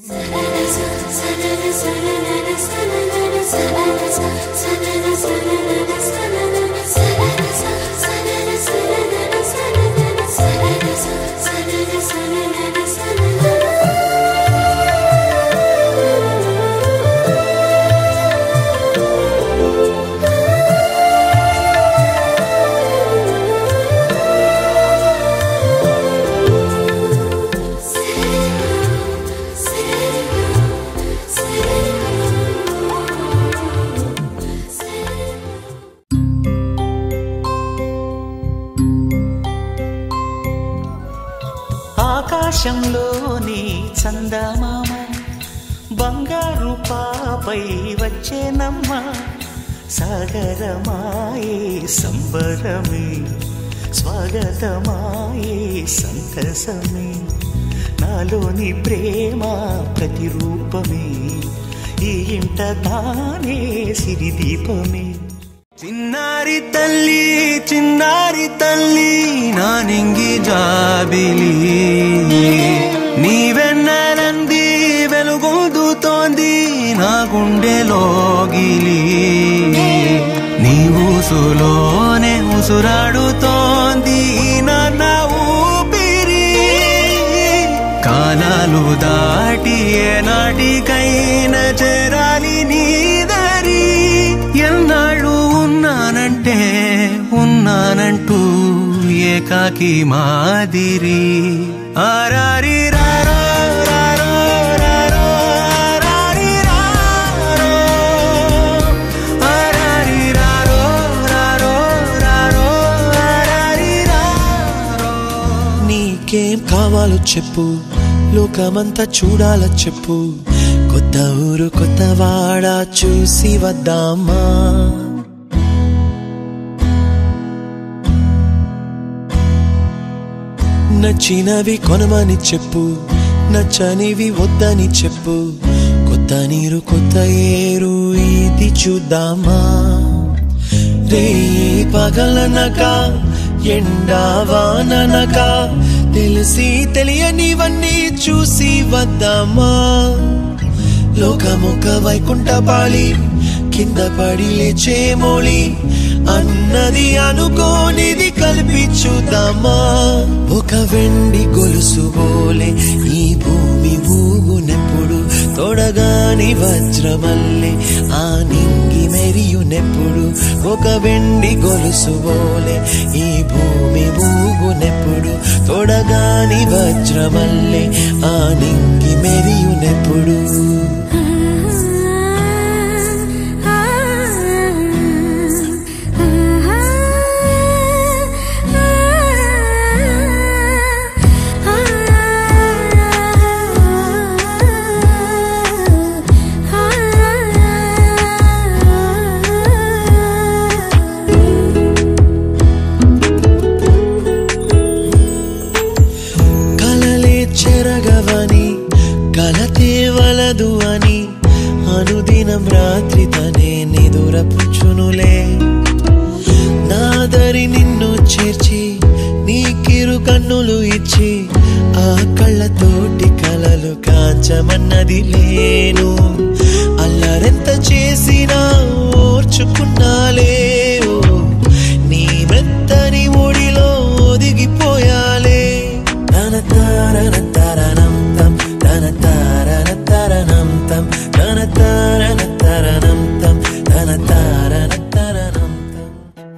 ఆకాశంలోని చందమామ బంగారు పాపై వచ్చేనమ్మ సాగరమాయే సంబరమే స్వాగతమాయే సంతసమే నాలోని ప్రేమ ప్రతిరూపమే ఈ ఇంట తానే సిరిదీపమే చిన్నారి తల్లి చిన్నారి తల్లి నా నింగి జాబిలి నీవెన్నెలంది వెలుగొందుతోంది నా గుండెలోగిలి నీ ఊసులోనే ఉసురాడుతోంది నాన్న ఊపిరి కాలాలు దాటి ఏనాటికైనా చేరాలి నీ దారి ఎన్నాళ్ళు ఉన్నానంటే ఉన్నానంటూ ఏకాకి మాదిరి ఆరారి రారో రారో రారో ఆరారి రారో ఆరారి రారో రారో రారో ఆరారి రారో నీకేం కావాలో చెప్పు లోకమంతా చూడాల చెప్పు కొత్త ఊరు కొత్త వాడ చూసి వద్దామా నచ్చినవి కొనమని చెప్పు నచ్చనివి వద్దని చెప్పు కొత్త నీరు కొత్త ఏరు ఇది చూద్దామా రే పగలనక ఎండా వాననక తెలిసి తెలియనివన్నీ చూసి వద్దామా లోకమొక వైకుంఠ పాళి కింద పడి లేచే మోళి అన్నది అనుకోనిది కల్పించుదామా ఒక వెండి గొలుసు బోలే ఈ భూమి ఊగునెప్పుడు తొడగాని వజ్రమల్లే ఆ నింగి మెరియునెప్పుడు ఒక వెండి గొలుసు బోలే ఈ భూమి ఊగునెప్పుడు తొడగాని వజ్రమల్లే ఆ నింగి మెరియునెప్పుడు కలలే చెరగవని కలతే వలదు అని అనుదినం రాత్రి తనే నిదురపుచ్చునులే నాదరి నిన్ను చేర్చి నీ కిరు కన్నులు ఇచ్చి ఆ కళ్ళతోటి కలలు కాంచమన్నది లేను అల్లరెంత చేసినా ఓర్చుకున్నాలే ఓ, నీ మెత్తని ఒడిలో ఒదిగిపోయాలే తన తారన తరణం తం తన తారన తరణం తం తన తారన తరణం తం తన తారన తరణం తం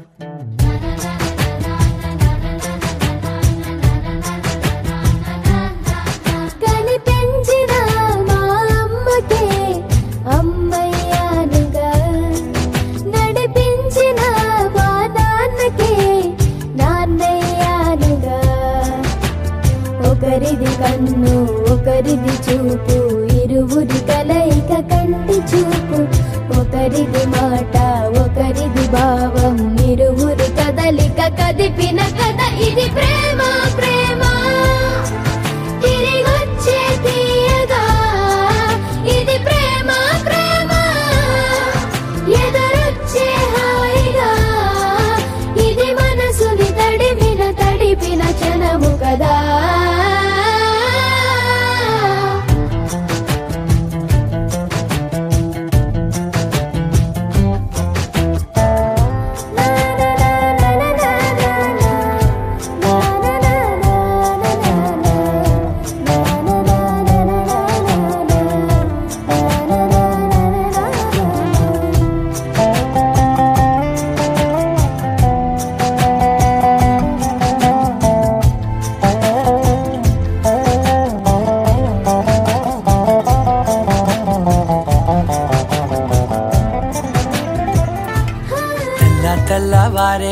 కనిపించిన మా అమ్మకే అమ్మయ్యానుగా నడిపించిన మా నాన్నకే నాన్నయ్యానుగా ఒకరిది కన్ను ఒకరిది చూపు ఇరువురి కలయిక కంటి చూపు ఒకరిది మాట ఒకరిది భావం ఇరువురి కదలిక కదిపిన కథ ఇది ప్రేమ ప్రేమ తిరిగొచ్చే తీయగా ఇది ప్రేమ ప్రేమ ఎదురొచ్చే హాయిగా ఇది మనసుని తడిపిన తడిపిన క్షణము కదా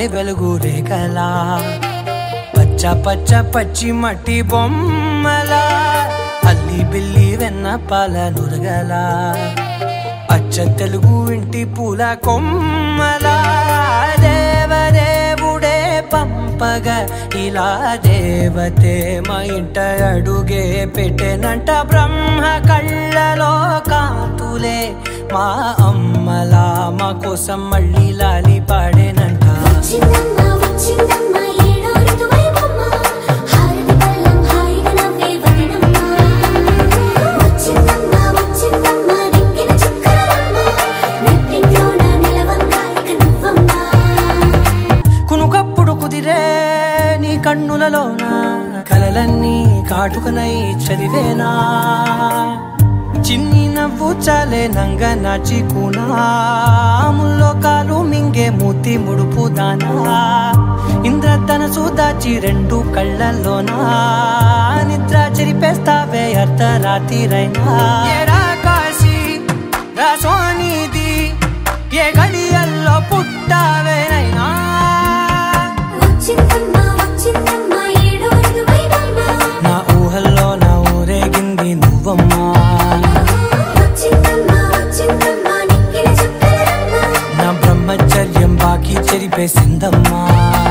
వెలుగు రేఖలా పచ్చ పచ్చ పచ్చి మట్టి బొమ్మలా అల్లి బిల్లి వెన్న పాల నురగలా అచ్చ తెలుగు ఇంటి పూల కొమ్మలా దేవదేవుడే పంపగ ఇలా దేవతే మా ఇంట అడుగే పెట్టెనంట బ్రహ్మ కళ్ళలో కాంతులే మా అమ్మలా మా కోసం మళ్ళీ లాలి పాడేనంట వచ్చిందమ్మ వచ్చిందమ్మ ఏడో ఋతువైవమ్మ హారతి పళ్ళం హాయిగా నవ్వే వదనమ్మ వచ్చిందమ్మ వచ్చిందమ్మ దిక్కిన చుక్కలమ్మ నెట్టింట్లోన నిలవంగా ఇక నువ్వమ్మ కునుకప్పుడు కుదిరే నీ కన్నులలోన కలలన్నీ కాటుకనై చదివేనా చిన్ని నవ్వు చాలే నంగ నాచి ముల్లో కాలు మింగే మూతి ముడుపు దానా ఇంద్రధనసు దాచి రెండు కళ్ళల్లోనా నిద్ర చెరిపేస్తావే అర్ధరాత్రిరైనా ఏరా కాశీ రా సోనిది ఏ గడియల్లో పుట్టావేనైనా వచ్చిందమ్మ వచ్చిందమ్మ ఏడో ఋతువైవమ్మ నా ఊహల్లో నా ఊరేగింది నువ్వమ్మా వచ్చిందమ్మ వచ్చిందమ్మ నిక్కిన చుక్కలమ్మ నా బ్రహ్మచర్యం బాకీ చెరిపేసిందమ్మా